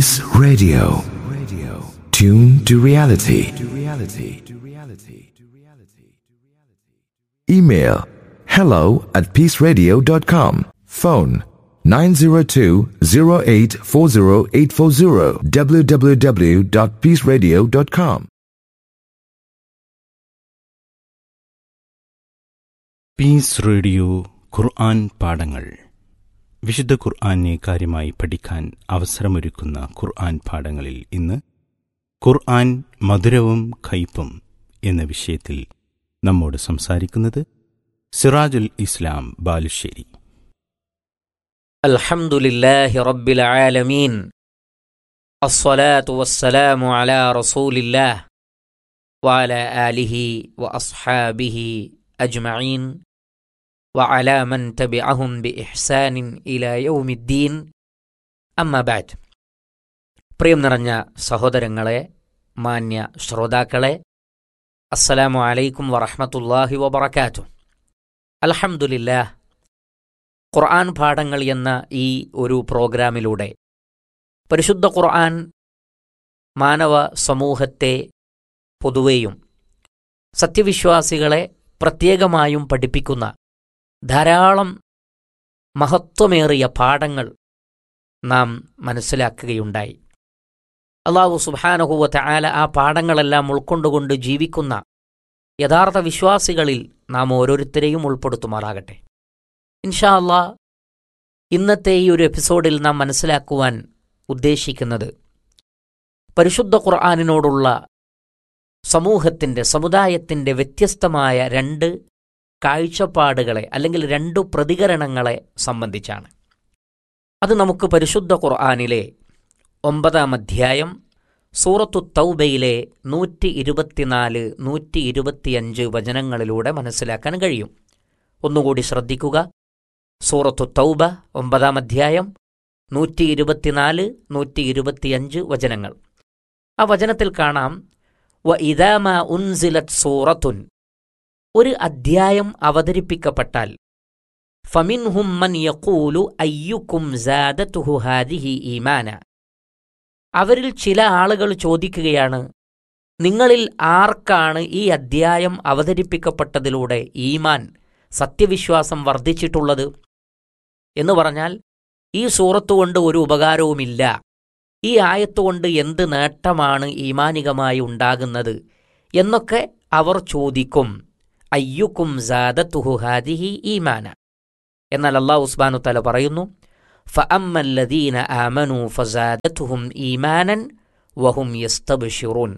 Peace Radio. Radio. Tune to reality. To reality. To reality. To reality. Email hello at peaceradio.com. Phone 902-0840840 www.peaceradio.com. Peace radio ഖുർആൻ പാഠങ്ങൾ വിശുദ്ധ ഖുർആനെ കാര്യമായി പഠിക്കാൻ അവസരമൊരുക്കുന്ന ഖുർആൻ പാഠങ്ങളിൽ ഇന്ന് ഖുർആൻ മധുരവും കയ്പും എന്ന വിഷയത്തിൽ നമ്മോട് സംസാരിക്കുന്നത് സിറാജുൽ ഇസ്ലാം ബാലുശ്ശേരി الحمد لله رب العالمين الصلاة والسلام على رسول الله وعلى آله وأصحابه أجمعين وعلى من تبعهم بإحسان إلى يوم الدين أما بعد പ്രിയം നിറഞ്ഞ സഹോദരങ്ങളെ മാന്യ ശ്രോതാക്കളെ അസ്സലാമു അലൈക്കും വറഹ്മത്തുള്ളാഹി വബറകാതുഹു അൽഹംദുലില്ലാഹ് ഖുർആൻ പാഠങ്ങൾ എന്ന ഈ ഒരു പ്രോഗ്രാമിലൂടെ പരിശുദ്ധ ഖുർആൻ മാനവ സമൂഹത്തെ പൊതുവെയും സത്യവിശ്വാസികളെ പ്രത്യേകമായും പഠിപ്പിക്കുന്ന ധാരാളം മഹത്വമേറിയ പാഠങ്ങൾ നാം മനസ്സിലാക്കുകയുണ്ടായി അള്ളാഹു സുബാനഹുവത്തെ ആല ആ പാഠങ്ങളെല്ലാം ഉൾക്കൊണ്ടുകൊണ്ട് ജീവിക്കുന്ന യഥാർത്ഥ വിശ്വാസികളിൽ നാം ഓരോരുത്തരെയും ഉൾപ്പെടുത്തുമാറാകട്ടെ ഇൻഷാ അള്ളാ ഇന്നത്തെ ഈ ഒരു എപ്പിസോഡിൽ നാം മനസ്സിലാക്കുവാൻ ഉദ്ദേശിക്കുന്നത് പരിശുദ്ധ ഖുർആാനിനോടുള്ള സമൂഹത്തിൻ്റെ സമുദായത്തിൻ്റെ വ്യത്യസ്തമായ രണ്ട് കാഴ്ചപ്പാടുകളെ അല്ലെങ്കിൽ രണ്ടു പ്രതികരണങ്ങളെ സംബന്ധിച്ചാണ് അത് നമുക്ക് പരിശുദ്ധ ഖുർആാനിലെ ഒമ്പതാം അധ്യായം സൂറത്തു തൗബയിലെ നൂറ്റി ഇരുപത്തിനാല് നൂറ്റി ഇരുപത്തിയഞ്ച് വചനങ്ങളിലൂടെ മനസ്സിലാക്കാൻ കഴിയും ഒന്നുകൂടി ശ്രദ്ധിക്കുക സൂറത്തു തൗബ ഒമ്പതാം അധ്യായം നൂറ്റി ഇരുപത്തിനാല് നൂറ്റി ഇരുപത്തിയഞ്ച് വചനങ്ങൾ ആ വചനത്തിൽ കാണാം വ ഇദാമ ഉൻസിലത് സൂറത്തുൻ ഒരു അധ്യായം അവതരിപ്പിക്കപ്പെട്ടാൽ ഫമിൻഹും മൻ യഖൂലു അയ്യുക്കും സാദത്തുഹു ഹാദിഹി ഈമാന അവരിൽ ചില ആളുകൾ ചോദിക്കുകയാണ് നിങ്ങളിൽ ആർക്കാണ് ഈ അധ്യായം അവതരിപ്പിക്കപ്പെട്ടതിലൂടെ ഈമാൻ സത്യവിശ്വാസം വർദ്ധിച്ചിട്ടുള്ളത് എന്ന് പറഞ്ഞാൽ ഈ സൂറത്തുകൊണ്ട് ഒരു ഉപകാരവുമില്ല ഈ ആയത്തുകൊണ്ട് എന്ത് നേട്ടമാണ് ഈമാനികമായി ഉണ്ടാകുന്നത് എന്നൊക്കെ അവർ ചോദിക്കും അയ്യുക്കും സാദത്തുഹു ഹാദിഹി ഈമാന എന്നാൽ അള്ളാഹു ഉസ്മാനു തല പറയുന്നു ഫഅമ്മല്ലദീന ആമനു ഫസാദത്തുഹും ഈമാനൻ വഹും യസ്തബ്ഷിറൂൻ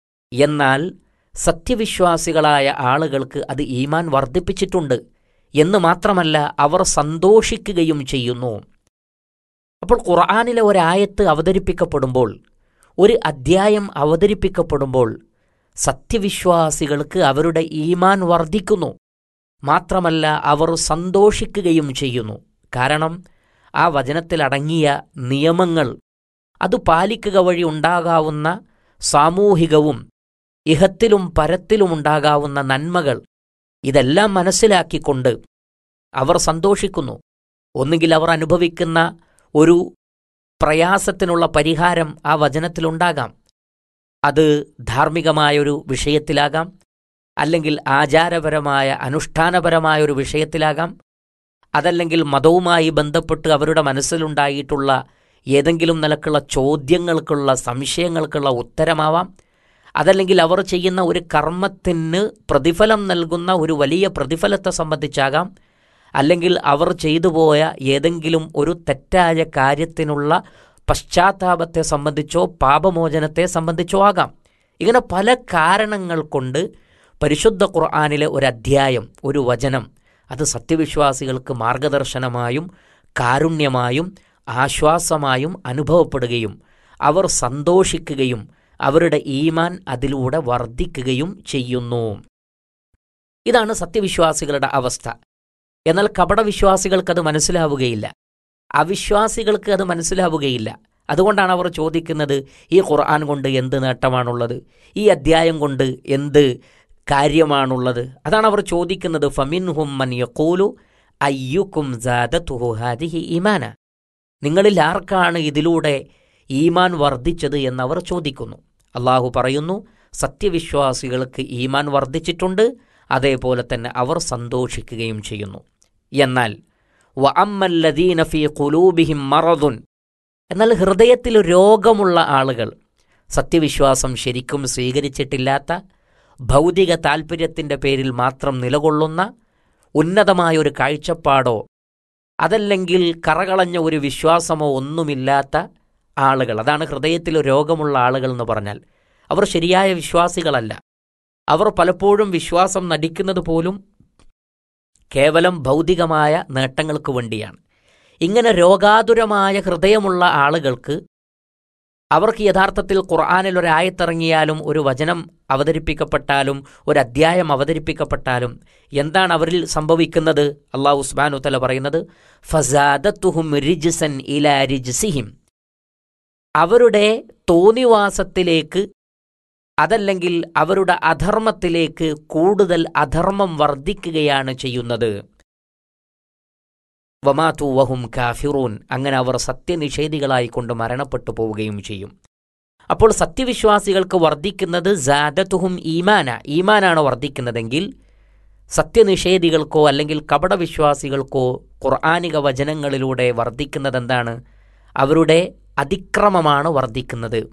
എന്നാൽ സത്യവിശ്വാസികളായ ആളുകൾക്ക് അത് ഈമാൻ വർദ്ധിപ്പിച്ചിട്ടുണ്ട് എന്ന് മാത്രമല്ല അവർ സന്തോഷിക്കുകയും ചെയ്യുന്നു അപ്പോൾ ഖുർആാനിലെ ഒരായത്ത് അവതരിപ്പിക്കപ്പെടുമ്പോൾ ഒരു അദ്ധ്യായം അവതരിപ്പിക്കപ്പെടുമ്പോൾ സത്യവിശ്വാസികൾക്ക് അവരുടെ ഈമാൻ വർദ്ധിക്കുന്നു മാത്രമല്ല അവർ സന്തോഷിക്കുകയും ചെയ്യുന്നു കാരണം ആ വചനത്തിലടങ്ങിയ നിയമങ്ങൾ അത് പാലിക്കുക വഴി ഉണ്ടാകാവുന്ന സാമൂഹികവും ഇഹത്തിലും പരത്തിലുമുണ്ടാകാവുന്ന നന്മകൾ ഇതെല്ലാം മനസ്സിലാക്കിക്കൊണ്ട് അവർ സന്തോഷിക്കുന്നു ഒന്നുകിൽ അവർ അനുഭവിക്കുന്ന ഒരു പ്രയാസത്തിനുള്ള പരിഹാരം ആ വചനത്തിലുണ്ടാകാം അത് ധാർമ്മികമായൊരു വിഷയത്തിലാകാം അല്ലെങ്കിൽ ആചാരപരമായ അനുഷ്ഠാനപരമായ ഒരു വിഷയത്തിലാകാം അതല്ലെങ്കിൽ മതവുമായി ബന്ധപ്പെട്ട് അവരുടെ മനസ്സിലുണ്ടായിട്ടുള്ള ഏതെങ്കിലും നിലക്കുള്ള ചോദ്യങ്ങൾക്കുള്ള സംശയങ്ങൾക്കുള്ള ഉത്തരമാവാം അതല്ലെങ്കിൽ അവർ ചെയ്യുന്ന ഒരു കർമ്മത്തിന് പ്രതിഫലം നൽകുന്ന ഒരു വലിയ പ്രതിഫലത്തെ സംബന്ധിച്ചാകാം അല്ലെങ്കിൽ അവർ ചെയ്തു പോയ ഏതെങ്കിലും ഒരു തെറ്റായ കാര്യത്തിനുള്ള പശ്ചാത്താപത്തെ സംബന്ധിച്ചോ പാപമോചനത്തെ സംബന്ധിച്ചോ ആകാം ഇങ്ങനെ പല കാരണങ്ങൾ കൊണ്ട് പരിശുദ്ധ ഖുർആാനിലെ ഒരു അധ്യായം ഒരു വചനം അത് സത്യവിശ്വാസികൾക്ക് മാർഗദർശനമായും കാരുണ്യമായും ആശ്വാസമായും അനുഭവപ്പെടുകയും അവർ സന്തോഷിക്കുകയും അവരുടെ ഈമാൻ അതിലൂടെ വർദ്ധിക്കുകയും ചെയ്യുന്നു ഇതാണ് സത്യവിശ്വാസികളുടെ അവസ്ഥ എന്നാൽ കപടവിശ്വാസികൾക്കത് മനസ്സിലാവുകയില്ല അവിശ്വാസികൾക്ക് അത് മനസ്സിലാവുകയില്ല അതുകൊണ്ടാണ് അവർ ചോദിക്കുന്നത് ഈ ഖുർആൻ കൊണ്ട് എന്ത് നേട്ടമാണുള്ളത് ഈ അദ്ധ്യായം കൊണ്ട് എന്ത് കാര്യമാണുള്ളത് അതാണ് അവർ ചോദിക്കുന്നത് ഫമിൻഹും മൻ യഖൂലു അയ്യുക്കും സാദത്തുഹു ഹാദിഹി ഈമാന നിങ്ങളിൽ ആർക്കാണ് ഇതിലൂടെ ഈമാൻ വർദ്ധിച്ചത് എന്നവർ ചോദിക്കുന്നു അള്ളാഹു പറയുന്നു സത്യവിശ്വാസികൾക്ക് ഈമാൻ വർദ്ധിച്ചിട്ടുണ്ട് അതേപോലെ തന്നെ അവർ സന്തോഷിക്കുകയും ചെയ്യുന്നു എന്നാൽ വ അമ്മല്ലദീന ഫീ ഖുലൂബിഹിം മറദുൻ എന്നാൽ ഹൃദയത്തിൽ രോഗമുള്ള ആളുകൾ സത്യവിശ്വാസം ശരിക്കും സ്വീകരിച്ചിട്ടില്ലാത്ത ഭൗതിക താൽപ്പര്യത്തിൻ്റെ പേരിൽ മാത്രം നിലകൊള്ളുന്ന ഉന്നതമായ ഒരു കാഴ്ചപ്പാടോ അതല്ലെങ്കിൽ കറകളഞ്ഞ ഒരു വിശ്വാസമോ ഒന്നുമില്ലാത്ത ആളുകൾ അതാണ് ഹൃദയത്തിൽ രോഗമുള്ള ആളുകൾ എന്ന് പറഞ്ഞാൽ അവർ ശരിയായ വിശ്വാസികളല്ല അവർ പലപ്പോഴും വിശ്വാസം നടിക്കുന്നത് പോലും കേവലം ഭൗതികമായ നേട്ടങ്ങൾക്ക് വേണ്ടിയാണ് ഇങ്ങനെ രോഗാതുരമായ ഹൃദയമുള്ള ആളുകൾക്ക് അവർക്ക് യഥാർത്ഥത്തിൽ ഖുർആാനിൽ ഒരായത്തിറങ്ങിയാലും ഒരു വചനം അവതരിപ്പിക്കപ്പെട്ടാലും ഒരു അധ്യായം അവതരിപ്പിക്കപ്പെട്ടാലും എന്താണ് അവരിൽ സംഭവിക്കുന്നത് അള്ളാഹു ഉസ്മാനു തല പറയുന്നത് ഫസാദത്തുഹും റിജ്സൻ ഇല റിജ്സിഹിം അവരുടെ തോന്നിവാസത്തിലേക്ക് അതല്ലെങ്കിൽ അവരുടെ അധർമ്മത്തിലേക്ക് കൂടുതൽ അധർമ്മം വർദ്ധിക്കുകയാണ് ചെയ്യുന്നത് വമാതു വഹും കാഫിറൂൻ അങ്ങനെ അവർ സത്യനിഷേധികളായി കൊണ്ട് മരണപ്പെട്ടു പോവുകയും ചെയ്യും അപ്പോൾ സത്യവിശ്വാസികൾക്ക് വർദ്ധിക്കുന്നത് ജാദത്തുഹും ഈമാന ഈമാനാണ് വർദ്ധിക്കുന്നതെങ്കിൽ സത്യനിഷേധികൾക്കോ അല്ലെങ്കിൽ കപടവിശ്വാസികൾക്കോ ഖുർആാനിക വചനങ്ങളിലൂടെ വർദ്ധിക്കുന്നത് എന്താണ് അവരുടെ അതിക്രമമാണ് വർദ്ധിക്കുന്നത്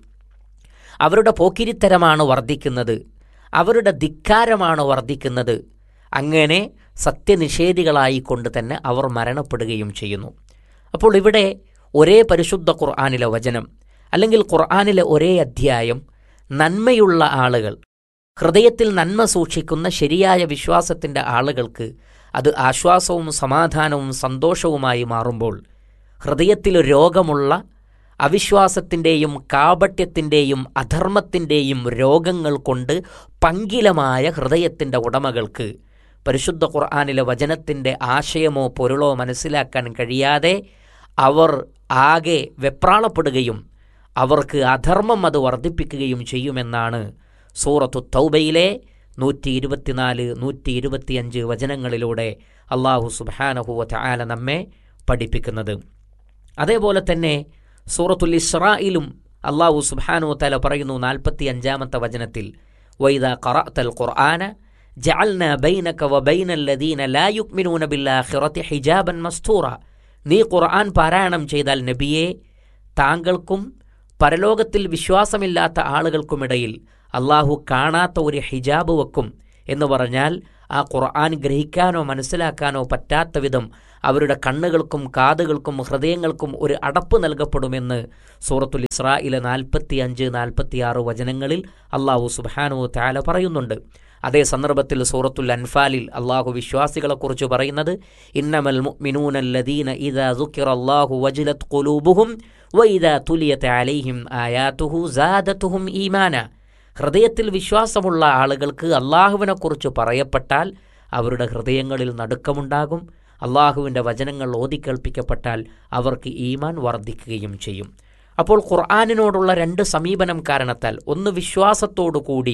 അവരുടെ പോക്കിരിത്തരമാണ് വർദ്ധിക്കുന്നത് അവരുടെ ധിക്കാരമാണ് വർദ്ധിക്കുന്നത് അങ്ങനെ സത്യനിഷേധികളായിക്കൊണ്ട് തന്നെ അവർ മരണപ്പെടുകയും ചെയ്യുന്നു അപ്പോൾ ഇവിടെ ഒരേ പരിശുദ്ധ ഖുർആാനിലെ വചനം അല്ലെങ്കിൽ ഖുർആാനിലെ ഒരേ അധ്യായം നന്മയുള്ള ആളുകൾ ഹൃദയത്തിൽ നന്മ സൂക്ഷിക്കുന്ന ശരിയായ വിശ്വാസത്തിൻ്റെ ആളുകൾക്ക് അത് ആശ്വാസവും സമാധാനവും സന്തോഷവുമായി മാറുമ്പോൾ ഹൃദയത്തിൽ രോഗമുള്ള അവിശ്വാസത്തിൻ്റെയും കാപട്യത്തിൻ്റെയും അധർമ്മത്തിൻ്റെയും രോഗങ്ങൾ കൊണ്ട് പങ്കിലമായ ഹൃദയത്തിൻ്റെ ഉടമകൾക്ക് പരിശുദ്ധ ഖുർആാനിലെ വചനത്തിൻ്റെ ആശയമോ പൊരുളോ മനസ്സിലാക്കാൻ കഴിയാതെ അവർ ആകെ വെപ്രാളപ്പെടുകയും അവർക്ക് അധർമ്മം അത് വർദ്ധിപ്പിക്കുകയും ചെയ്യുമെന്നാണ് സൂറത്തു തൗബയിലെ നൂറ്റി ഇരുപത്തിനാല് നൂറ്റി ഇരുപത്തിയഞ്ച് വചനങ്ങളിലൂടെ അള്ളാഹു സുബാനഹുവ ആല നമ്മെ പഠിപ്പിക്കുന്നത് അതേപോലെ തന്നെ സൂറത്തുൽ ഇസ്രായിലും അള്ളാഹു സുബാനു തല പറയുന്നു നാൽപ്പത്തി അഞ്ചാമത്തെ വചനത്തിൽ വൈദ ഖറഅത്തൽ ഖുർആന ജഅൽന ബൈനക വബൈന الذين لا يؤمنون بالآخرة حجابا مستورا നീ ഖുർആൻ പാരായണം ചെയ്താൽ നബിയെ താങ്കൾക്കും പരലോകത്തിൽ വിശ്വാസമില്ലാത്ത ആളുകൾക്കുമിടയിൽ അള്ളാഹു കാണാത്ത ഒരു ഹിജാബ് വെക്കും എന്ന് പറഞ്ഞാൽ ആ ഖുർആൻ ഗ്രഹിക്കാനോ മനസ്സിലാക്കാനോ പറ്റാത്ത വിധം അവരുടെ കണ്ണുകൾക്കും കാതുകൾക്കും ഹൃദയങ്ങൾക്കും ഒരു അടപ്പ് നൽകപ്പെടുമെന്ന് സൂറത്തുൽ ഇസ്രായിലെ നാൽപ്പത്തി അഞ്ച് നാൽപ്പത്തിയാറ് വചനങ്ങളിൽ അള്ളാഹു സുബാനു താല പറയുന്നുണ്ട് അതേ സന്ദർഭത്തിൽ സൂറത്തുൽ അൻഫാലിൽ അള്ളാഹു വിശ്വാസികളെക്കുറിച്ച് പറയുന്നത് ഇന്നമൽ മുഅ്മിനൂനല്ലദീന ഇദാ ദുക്കിറല്ലാഹു വജിലത് ഖുലൂബുഹും വഇദാ തുലിയത് അലൈഹിം ആയാതുഹു സാദത്തുഹും ഈമാന ഹൃദയത്തിൽ വിശ്വാസമുള്ള ആളുകൾക്ക് അള്ളാഹുവിനെക്കുറിച്ച് പറയപ്പെട്ടാൽ അവരുടെ ഹൃദയങ്ങളിൽ നടുക്കമുണ്ടാകും അള്ളാഹുവിൻ്റെ വചനങ്ങൾ ഓതിക്കേൾപ്പിക്കപ്പെട്ടാൽ അവർക്ക് ഈമാൻ വർദ്ധിക്കുകയും ചെയ്യും അപ്പോൾ ഖുർആാനിനോടുള്ള രണ്ട് സമീപനം കാരണത്താൽ ഒന്ന് വിശ്വാസത്തോടു കൂടി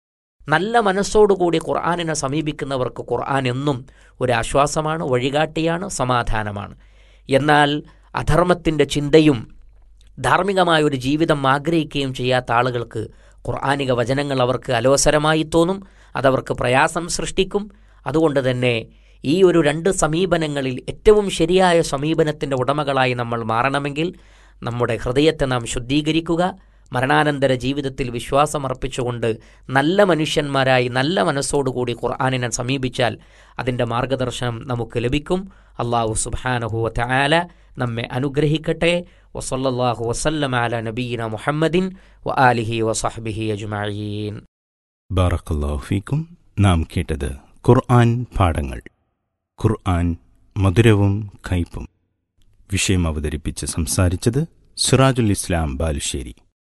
നല്ല മനസ്സോടുകൂടി ഖുർആാനിനെ സമീപിക്കുന്നവർക്ക് ഖുർആൻ എന്നും ഒരു ആശ്വാസമാണ് വഴികാട്ടിയാണ് സമാധാനമാണ് എന്നാൽ അധർമ്മത്തിൻ്റെ ചിന്തയും ധാർമ്മികമായ ഒരു ജീവിതം ആഗ്രഹിക്കുകയും ചെയ്യാത്ത ആളുകൾക്ക് ഖുർആാനിക വചനങ്ങൾ അവർക്ക് അലോസരമായി തോന്നും അതവർക്ക് പ്രയാസം സൃഷ്ടിക്കും അതുകൊണ്ട് തന്നെ ഈ ഒരു രണ്ട് സമീപനങ്ങളിൽ ഏറ്റവും ശരിയായ സമീപനത്തിൻ്റെ ഉടമകളായി നമ്മൾ മാറണമെങ്കിൽ നമ്മുടെ ഹൃദയത്തെ നാം ശുദ്ധീകരിക്കുക മരണാനന്തര ജീവിതത്തിൽ വിശ്വാസമർപ്പിച്ചുകൊണ്ട് നല്ല മനുഷ്യന്മാരായി നല്ല മനസ്സോടുകൂടി ഖുർആാനിനെ സമീപിച്ചാൽ അതിൻ്റെ മാർഗദർശനം നമുക്ക് ലഭിക്കും അള്ളാഹു സുബാനഹുവ തആല നമ്മെ അനുഗ്രഹിക്കട്ടെ വസല്ലല്ലാഹു വസല്ലം അല നബീന മുഹമ്മദിൻ വ ആലിഹി വസഹ്ബിഹി അജ്മഈൻ ബാറക്കല്ലാഹു ഫീക്കും നാം കേട്ടത് ഖുർആൻ പാഠങ്ങൾ ഖുർആൻ മധുരവും കയ്പും വിഷയം അവതരിപ്പിച്ച് സംസാരിച്ചത് സിറാജുൽ ഇസ്ലാം ബാലുശ്ശേരി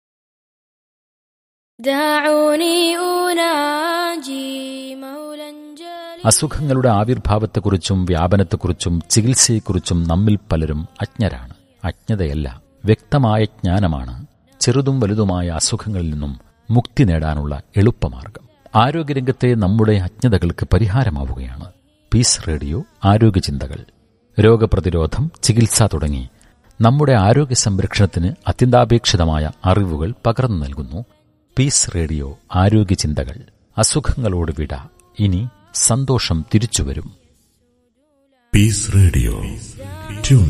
دعوني أناجي مولا جليلا അസുഖങ്ങളുടെ ആവിർഭാവത്തെക്കുറിച്ചും വ്യാപനത്തെക്കുറിച്ചും ചികിത്സയെക്കുറിച്ചും നമ്മിൽ പലരും അജ്ഞരാണ് അജ്ഞതയല്ല വ്യക്തമായ ജ്ഞാനമാണ് ചെറുതും വലുതുമായ അസുഖങ്ങളിൽ നിന്നും മുക്തി നേടാനുള്ള എളുപ്പമാർഗം ആരോഗ്യരംഗത്തെ നമ്മുടെ അജ്ഞതകൾക്ക് പരിഹാരമാവുകയാണ് പീസ് റേഡിയോ ആരോഗ്യചിന്തകൾ രോഗപ്രതിരോധം ചികിത്സ തുടങ്ങി നമ്മുടെ ആരോഗ്യ സംരക്ഷണത്തിന് അത്യന്താപേക്ഷിതമായ അറിവുകൾ പകർന്നു നൽകുന്നു പീസ് റേഡിയോ ആരോഗ്യ ചിന്തകൾ അസുഖങ്ങളോട് വിട ഇനി സന്തോഷം തിരിച്ചുവരും Peace Radio. Tune